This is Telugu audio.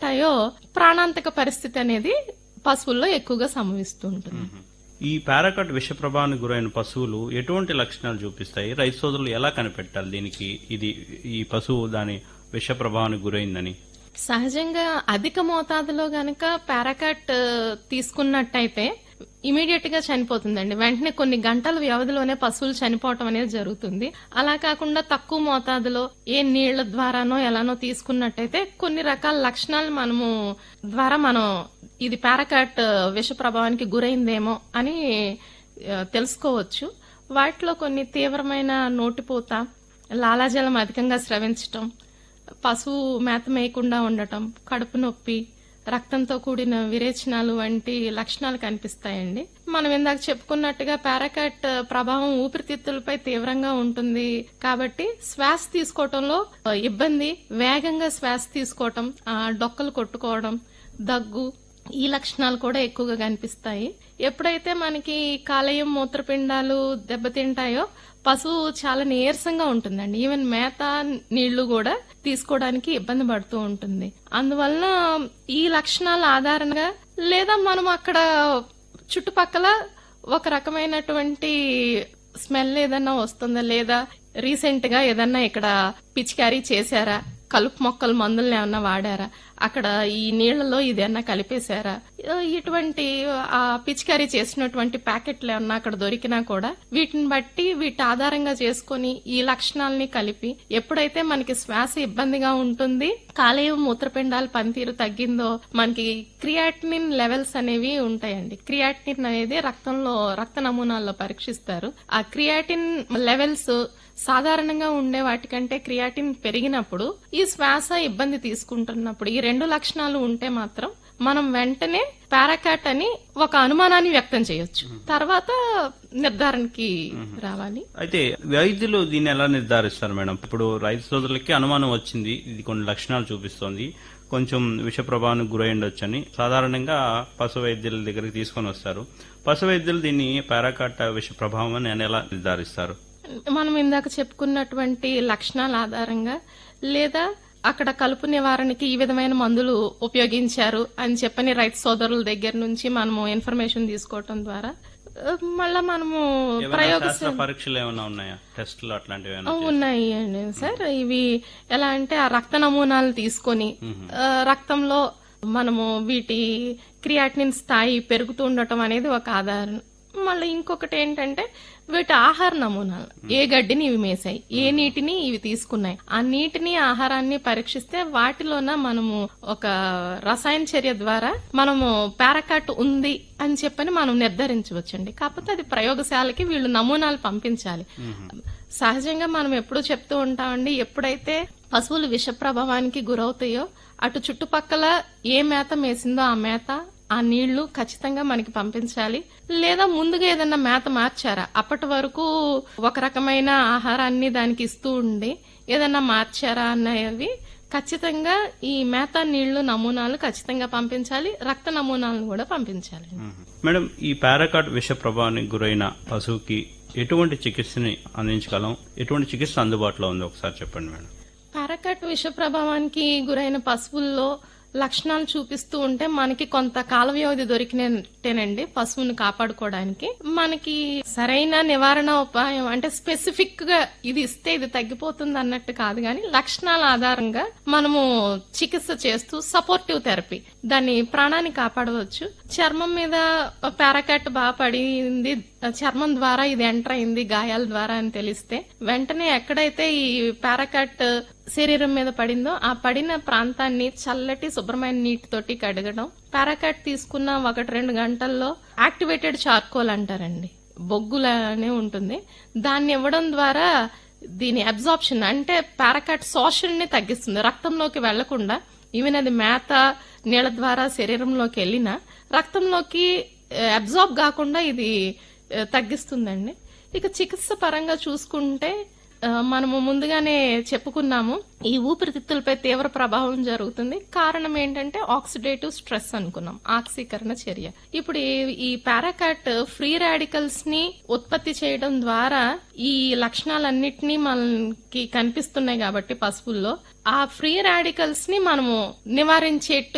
ఉంటాయో ప్రాణాంతక పరిస్థితి అనేది పశువుల్లో ఎక్కువగా సంభవిస్తూ ఉంటుంది ఈ పారాకట్ విష ప్రభావానికి గురైన పశువులు ఎటువంటి లక్షణాలు చూపిస్తాయి రైతు సోదరులు ఎలా కనిపెట్టాలి దీనికి ఇది ఈ పశువు దాని విష ప్రభావానికి గురైందని సహజంగా అధిక మోతాదులో గనక పారాకాట్ తీసుకున్నట్టయితే ఇమీడియట్ గా చనిపోతుందండి వెంటనే కొన్ని గంటల వ్యవధిలోనే పశువులు చనిపోవటం అనేది జరుగుతుంది అలా కాకుండా తక్కువ మోతాదులో ఏ నీళ్ల ద్వారానో ఎలానో తీసుకున్నట్టయితే కొన్ని రకాల లక్షణాలు మనము ద్వారా మనం ఇది పారాకాట్ విష ప్రభావానికి గురైందేమో అని ఆ, తెలుసుకోవచ్చు వాటిలో కొన్ని తీవ్రమైన నోటిపూత లాలాజలం అధికంగా స్రవించటం పశువు మేత మేయకుండా ఉండటం కడుపు నొప్పి రక్తంతో కూడిన విరేచనాలు వంటి లక్షణాలు కనిపిస్తాయండి మనం ఇందాక చెప్పుకున్నట్టుగా పారాకాట్ ప్రభావం ఊపిరితిత్తులపై తీవ్రంగా ఉంటుంది కాబట్టి శ్వాస తీసుకోవటంలో ఆ, ఇబ్బంది వేగంగా శ్వాస తీసుకోవటం ఆ, డొక్కలు కొట్టుకోవడం దగ్గు ఈ లక్షణాలు కూడా ఎక్కువగా కనిపిస్తాయి ఎప్పుడైతే మనకి కాలేయం మూత్రపిండాలు దెబ్బతింటాయో పశువు చాలా నీరసంగా ఉంటుందండి ఈవెన్ మేత నీళ్లు కూడా తీసుకోవడానికి ఇబ్బంది పడుతూ ఉంటుంది అందువలన ఈ లక్షణాల ఆధారంగా లేదా మనం అక్కడ చుట్టుపక్కల ఒక రకమైనటువంటి స్మెల్ ఏదన్నా వస్తుందా లేదా రీసెంట్ గా ఏదన్నా ఇక్కడ పిచికారీ చేశారా కలుపు మొక్కల మందుల్ని ఏమన్నా వాడారా అక్కడ ఈ నీళ్లలో ఇదేమన్నా కలిపేశారా ఇటువంటి ఆ పిచికారీ చేసినటువంటి ప్యాకెట్లు ఏమన్నా అక్కడ దొరికినా కూడా వీటిని బట్టి వీటి ఆధారంగా చేసుకొని ఈ లక్షణాలని కలిపి ఎప్పుడైతే మనకి శ్వాస ఇబ్బందిగా ఉంటుంది కాలేయం మూత్రపిండాల పనితీరు తగ్గిందో మనకి క్రియాటినిన్ లెవెల్స్ అనేవి ఉంటాయండి క్రియాటినిన్ అనేది రక్తంలో రక్త నమూనాల్లో పరీక్షిస్తారు ఆ క్రియాటిన్ లెవెల్స్ సాధారణంగా ఉండే వాటికంటే క్రియాటిన్ పెరిగినప్పుడు ఈ శ్వాస ఇబ్బంది తీసుకుంటున్నప్పుడు ఈ రెండు లక్షణాలు ఉంటే మాత్రం మనం వెంటనే పారాకాట్ అని ఒక అనుమానాన్ని వ్యక్తం చేయొచ్చు తర్వాత నిర్ధారణకి రావాలి అయితే వైద్యులు దీన్ని ఎలా నిర్ధారిస్తారు మేడం ఇప్పుడు రైతు సోదరులకి అనుమానం వచ్చింది ఇది కొన్ని లక్షణాలు చూపిస్తోంది కొంచెం విష ప్రభావానికి గురై ఉండొచ్చని సాధారణంగా పశు వైద్యుల దగ్గరికి తీసుకొని వస్తారు పశు వైద్యులు దీన్ని పారాకాట్ విష ప్రభావం అని ఎలా నిర్ధారిస్తారు మనం ఇందాక చెప్పుకున్నటువంటి లక్షణాల ఆధారంగా లేదా అక్కడ కలుపు నివారణకి ఈ విధమైన మందులు ఉపయోగించారు అని చెప్పని రైతు సోదరుల దగ్గర నుంచి మనము ఇన్ఫర్మేషన్ తీసుకోవటం ద్వారా ఆ, మళ్ళా మనము ఏమైనా ప్రయోగ శాస్త్ర పరీక్షలు ఏమైనా ఉన్నాయా టెస్టులు అట్లాంటివి ఏమైనా ఉన్నాయి అండి సార్ ఇవి ఎలా అంటే ఆ రక్త నమూనాలు తీసుకొని ఆ, రక్తంలో మనము వీటి క్రియాటినిన్ స్థాయి పెరుగుతూ ఉండటం అనేది ఒక ఆధారం మళ్ళీ ఇంకొకటి ఏంటంటే వీటి ఆహార నమూనాలు ఏ గడ్డిని ఇవి మేసాయి ఏ నీటిని ఇవి తీసుకున్నాయి ఆ నీటిని ఆహారాన్ని పరీక్షిస్తే వాటిలోన మనము ఒక రసాయన చర్య ద్వారా మనము పారాకాట్ ఉంది అని చెప్పని మనం నిర్ధారించవచ్చండి కాకపోతే అది ప్రయోగశాలకి వీళ్ళు నమూనాలు పంపించాలి సహజంగా మనం ఎప్పుడూ చెప్తూ ఉంటామండి ఎప్పుడైతే పశువులు విష ప్రభావానికి గురవుతాయో అటు చుట్టుపక్కల ఏ మేత మేసిందో ఆ మేత ఆ నీళ్లు ఖచ్చితంగా మనకి పంపించాలి లేదా ముందుగా ఏదన్నా మేత మార్చారా అప్పటి వరకు ఒక రకమైన ఆహారాన్ని దానికి ఇస్తూ ఉండి ఏదన్నా మార్చారా అన్నవి ఖచ్చితంగా ఈ మేత నీళ్లు నమూనాలు ఖచ్చితంగా పంపించాలి రక్త నమూనాలను కూడా పంపించాలి మ్మ్. మేడం ఈ పారాకాట్ విష ప్రభావానికి గురైన పశువుకి ఎటువంటి చికిత్సని అందించగలం ఎటువంటి చికిత్స అందుబాటులో ఉంది ఒకసారి చెప్పండి మేడం పారాకట్ విష ప్రభావానికి గురైన పశువుల్లో లక్షణాలు చూపిస్తూ ఉంటే మనకి కొంత కాల వ్యవధి దొరికినట్టేనండి పశువుని కాపాడుకోవడానికి మనకి సరైన నివారణ ఉపాయం అంటే స్పెసిఫిక్ గా ఇది ఇస్తే ఇది తగ్గిపోతుంది అన్నట్టు కాదు కానీ లక్షణాల ఆధారంగా మనము చికిత్స చేస్తూ సపోర్టివ్ థెరపీ దాన్ని ప్రాణాన్ని కాపాడవచ్చు చర్మం మీద పారాకాట్ బాగా పడింది చర్మం ద్వారా ఇది ఎంటర్ అయింది గాయాల ద్వారా అని తెలిస్తే వెంటనే ఎక్కడైతే ఈ పారాకాట్ శరీరం మీద పడిందో ఆ పడిన ప్రాంతాన్ని చల్లటి శుభ్రమైన నీటితోటి కడగడం పారాకాట్ తీసుకున్న ఒకటి రెండు గంటల్లో యాక్టివేటెడ్ చార్కోల్ అంటారండి బొగ్గులనే ఉంటుంది దాన్ని ఇవ్వడం ద్వారా దీని అబ్జార్ప్షన్ అంటే పారాకాట్ శోషణని తగ్గిస్తుంది రక్తంలోకి వెళ్లకుండా ఈవెన్ అది మేత నీళ్ళ ద్వారా శరీరంలోకి వెళ్ళినా రక్తంలోకి అబ్జార్బ్ కాకుండా ఇది ఆ, తగ్గిస్తుందండి ఇక చికిత్స పరంగా చూసుకుంటే ఆ, మనము ముందుగానే చెప్పుకున్నాము ఈ ఊపిరితిత్తులపై తీవ్ర ప్రభావం జరుగుతుంది కారణం ఏంటంటే ఆక్సిడేటివ్ స్ట్రెస్ అనుకున్నాం ఆక్సీకరణ చర్య ఇప్పుడు ఈ- ఈ పారాకాట్ ఫ్రీ రాడికల్స్ ని ఉత్పత్తి చేయడం ద్వారా ఈ లక్షణాలన్నిటినీ మనకి కనిపిస్తున్నాయి కాబట్టి పశువుల్లో ఆ ఫ్రీ రాడికల్స్ ని మనము నివారించేట్టు